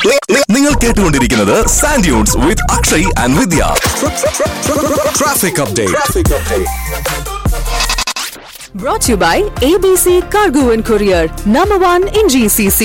നിങ്ങൾ കേട്ടുകൊണ്ടിരിക്കുന്നത് sand dunes with Akshay and Vidya traffic update Brought to you by ABC Cargo and Courier, number one in GCC.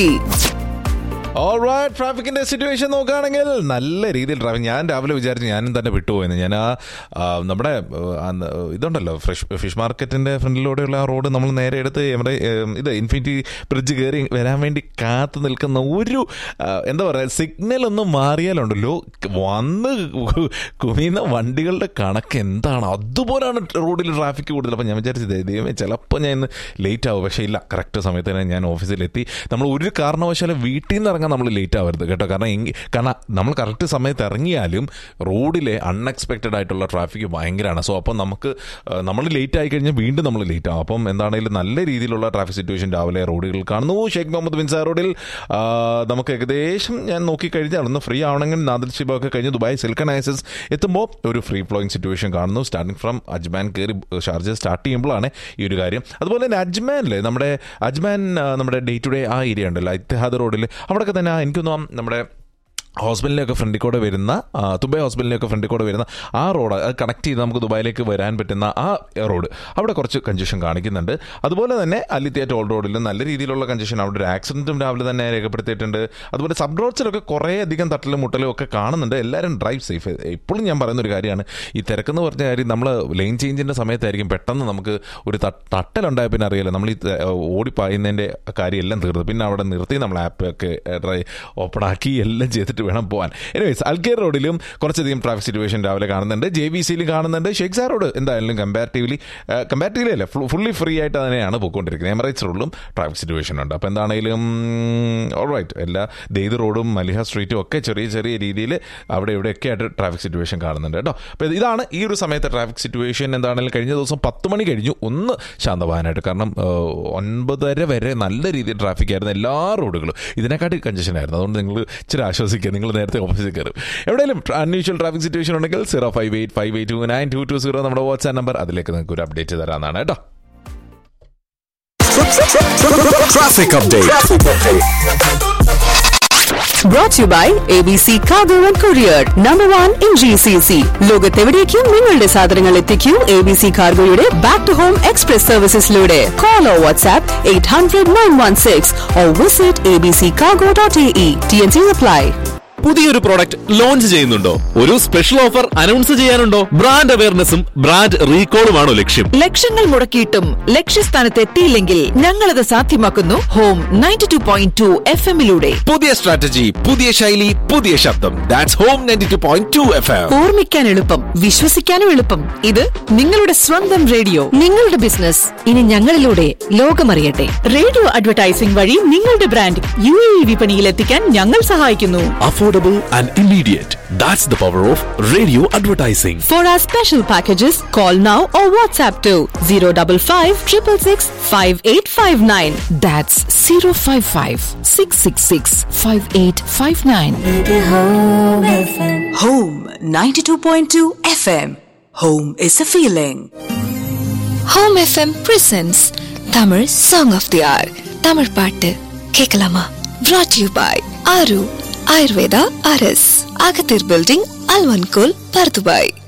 Alright ട്രാഫിക്കിന്റെ situation നോക്കുകയാണെങ്കിൽ നല്ല രീതിയിൽ traffic ഞാൻ രാവിലെ വിചാരിച്ചു ഞാനും തന്നെ വിട്ടുപോയെന്ന് ഞാൻ ആ ആ, നമ്മുടെ ആ, ന- ഇതുണ്ടല്ലോ ഫ്രഷ് ഫിഷ് മാർക്കറ്റിന്റെ ഫ്രണ്ടിലൂടെയുള്ള ആ റോഡ് നമ്മൾ നേരെ എടുത്ത് എവിടെ ഇത് ഇൻഫിനിറ്റി ബ്രിഡ്ജ് കയറി വരാൻ വേണ്ടി കാത്തു നിൽക്കുന്ന ഒരു ആ, എന്താ പറയുക സിഗ്നൽ ഒന്ന് മാറിയാലുണ്ടല്ലോ വന്ന് കുമിയുന്ന വണ്ടികളുടെ കണക്ക് എന്താണ് അതുപോലാണ് റോഡിൽ ട്രാഫിക് കൂടുതൽ അപ്പം ഞാൻ വിചാരിച്ചത് ദൈവമേ ചിലപ്പോൾ ഞാൻ ഇന്ന് ലേറ്റ് ആവും പക്ഷേ ഇല്ല കറക്റ്റ് സമയത്ത് തന്നെ ഞാൻ ഓഫീസിലെത്തി നമ്മൾ ഒരു കാരണവശാലും വീട്ടിൽ നിന്ന് ഇറങ്ങാൻ നമ്മൾ ലേറ്റ് ആവരുത് കേട്ടോ കാരണം എങ്കിൽ കാരണം നമ്മൾ കറക്റ്റ് സമയത്ത് ഇറങ്ങിയാലും റോഡിലെ അൺഎക്സ്പെക്റ്റഡ് ആയിട്ടുള്ള ട്രാഫിക് ഭയങ്കരമാണ് സോ അപ്പം നമുക്ക് ആ, നമ്മൾ ലേറ്റ് ആയി കഴിഞ്ഞാൽ വീണ്ടും നമ്മൾ ലേറ്റ് ആവും അപ്പം എന്താണെങ്കിലും നല്ല രീതിയിലുള്ള ട്രാഫിക് സിറ്റുവേഷൻ രാവിലെ റോഡുകളിൽ കാണുന്നു ഷെയ്ഖ് മുഹമ്മദ് ബിൻ സാർ റോഡിൽ ആ, നമുക്ക് ഏകദേശം ഞാൻ നോക്കിക്കഴിഞ്ഞാൽ ഒന്ന് ഫ്രീ ആവണമെങ്കിൽ നാദിൽ ഷിബൊക്കെ കഴിഞ്ഞ് ദുബായ് സിൽക്കൺ ഐസസ് എത്തുമ്പോൾ ഒരു ഫ്രീ ഫ്ലോയിങ് സിറ്റുവേഷൻ കാണുന്നു സ്റ്റാർട്ടിങ് ഫ്രം അജ്മാൻ കയറി ഷാർജ സ്റ്റാർട്ട് ചെയ്യുമ്പോഴാണ് ഈ ഒരു കാര്യം അതുപോലെ തന്നെ അജ്മാനിലെ നമ്മുടെ അജ്മാൻ ആ, നമ്മുടെ ഡേ ടു ഡേ ആ ഏരിയ ഉണ്ടല്ലോ ഇത്തിഹാദ് റോഡിൽ അവിടെയൊക്കെ തന്നെ എനിക്കൊന്നും നമ്മുടെ ഹോസ്പിറ്റലിലൊക്കെ ഫ്രണ്ടിൽ കൂടെ വരുന്ന ആ, ദുബായ് ഹോസ്പിറ്റലിലൊക്കെ ഫ്രണ്ടിൽ കൂടെ വരുന്ന ആ റോഡ് അത് കണക്ട് ചെയ്ത് നമുക്ക് ദുബായിലേക്ക് വരാൻ പറ്റുന്ന ആ റോഡ് അവിടെ കുറച്ച് കൺജഷൻ കാണിക്കുന്നുണ്ട് അതുപോലെ തന്നെ അലിത്തിയ ടോൾ റോഡിൽ നല്ല രീതിയിലുള്ള കൺജഷൻ അവിടെ ഒരു ആക്സിഡന്റും രാവിലെ തന്നെ രേഖപ്പെടുത്തിയിട്ടുണ്ട് അതുപോലെ സബ് റോഡ്സിലൊക്കെ കുറേ അധികം തട്ടലും മുട്ടലും ഒക്കെ കാണുന്നുണ്ട് എല്ലാവരും ഡ്രൈവ് സേഫ് ഇപ്പോഴും ഞാൻ പറയുന്ന ഒരു കാര്യമാണ് ഈ തിരക്കെന്ന് പറഞ്ഞ കാര്യം നമ്മൾ ലെയിൻ ചേഞ്ചിൻ്റെ സമയത്തായിരിക്കും പെട്ടെന്ന് നമുക്ക് ഒരു തട്ട് തട്ടലുണ്ടായ പിന്നെ അറിയാലോ നമ്മൾ ഈ ത- ഓടിപ്പായുന്നതിൻ്റെ കാര്യം എല്ലാം തീർന്നു പിന്നെ അവിടെ നിർത്തി നമ്മൾ ആപ്പ് ഒക്കെ ഡ്രൈ ഓപ്പൺ ആക്കി എല്ലാം ചെയ്തിട്ട് വേണം പോകാൻ എനിവേസ് അൽക്കേർ റോഡിലും കുറച്ചധികം ട്രാഫിക് സിറ്റുവേഷൻ രാവിലെ കാണുന്നുണ്ട് ജെ ബി സിയിലും കാണുന്നുണ്ട് ഷേഖ് റോഡ് എന്തായാലും കമ്പാരിറ്റീവ്ലി കമ്പാരിറ്റീവ്ലി അല്ല ഫുള്ളി ഫ്രീ ആയിട്ട് തന്നെയാണ് പോയിക്കൊണ്ടിരിക്കുന്നത് എമറേറ്റ്സ് റോഡിലും ട്രാഫിക് സിറ്റുവേഷൻ ഉണ്ട് അപ്പോൾ എന്താണെങ്കിലും ഓൾറൈറ്റ് എല്ലാ ദെയ്ത് റോഡും മലിഹ സ്ട്രീറ്റും ഒക്കെ ചെറിയ ചെറിയ രീതിയിൽ അവിടെ ഇവിടെയൊക്കെ ആയിട്ട് ട്രാഫിക് സിറ്റുവേഷൻ കാണുന്നുണ്ട് കേട്ടോ അപ്പോൾ ഇതാണ് ഈ ഒരു സമയത്തെ ട്രാഫിക് സിറ്റുവേഷൻ എന്താണെങ്കിലും കഴിഞ്ഞ ദിവസം പത്ത് മണി കഴിഞ്ഞു ഒന്ന് ശാന്തമാകാനായിട്ട് കാരണം ആ, ഒൻപതര വരെ നല്ല രീതിയിൽ ട്രാഫിക് ആയിരുന്നു എല്ലാ റോഡുകളും ഇതിനെക്കാട്ടി കഞ്ചഷൻ ആയിരുന്നു അതുകൊണ്ട് നിങ്ങൾ ഇച്ചിരി ആശ്വസിക്കുക നിങ്ങൾ നേരത്തെ ഓഫീസിൽ കയറും എവിടെയെങ്കിലും അൺയൂഷ്വൽ ട്രാഫിക് സിറ്റുവേഷൻ ഉണ്ടെങ്കിൽ zero five eight five eight two nine two two zero നമ്മുടെ വാട്സ്ആപ്പ് നമ്പർ അതിലേക്ക് നിങ്ങൾക്ക് ഒരു അപ്ഡേറ്റ് തരാനാണ് കേട്ടോ traffic update Brought to you by ABC Cargo and Courier, number one in GCC. ലോകത്തെവിടേക്കും നിങ്ങളുടെ സാധനങ്ങൾ എത്തിക്കൂ എ ബി സി കാർഗോയുടെ ബാക്ക് ടു ഹോം എക്സ്പ്രസ് സർവീസസിലൂടെ call or WhatsApp eight hundred nine one six or visit A B C cargo dot A E T N C apply പുതിയൊരു product launch ചെയ്യുന്നുണ്ടോ ഒരു special offer announce ചെയ്യാനുണ്ടോ brand അവയർനെസ്സും ബ്രാൻഡ് റീകോളുമാണോ ലക്ഷ്യം ലക്ഷങ്ങൾ മുടക്കിയിട്ടും ലക്ഷ്യസ്ഥാനത്ത് എത്തിയില്ലെങ്കിൽ ഞങ്ങളത് സാധ്യമാക്കുന്നു home ninety two point two F എമ്മിലൂടെ പുതിയ സ്ട്രാറ്റജി പുതിയ ശൈലി പുതിയ ശബ്ദം that's home ninety two point two F M ഓർമ്മിക്കാൻ എളുപ്പം വിശ്വസിക്കാനും എളുപ്പം ഇത് നിങ്ങളുടെ സ്വന്തം റേഡിയോ നിങ്ങളുടെ ബിസിനസ് ഇനി ഞങ്ങളിലൂടെ ലോകമറിയട്ടെ റേഡിയോ അഡ്വർടൈസിംഗ് വഴി നിങ്ങളുടെ ബ്രാൻഡ് യു എ വിപണിയിൽ എത്തിക്കാൻ ഞങ്ങൾ സഹായിക്കുന്നു affordable and immediate that's the power of radio advertising For our special packages, call now or WhatsApp to 055 666 5859. That's zero five five six six six five eight five nine Home 92.2 FM. Home is a feeling. Home FM presents Tamil song of the hour Tamil பாட்டு கேட்கலாமா brought you by ஆரு ஆயுர்வேதா அரஸ் அகத்தீர் building அல்வன்கோல் Bur Dubai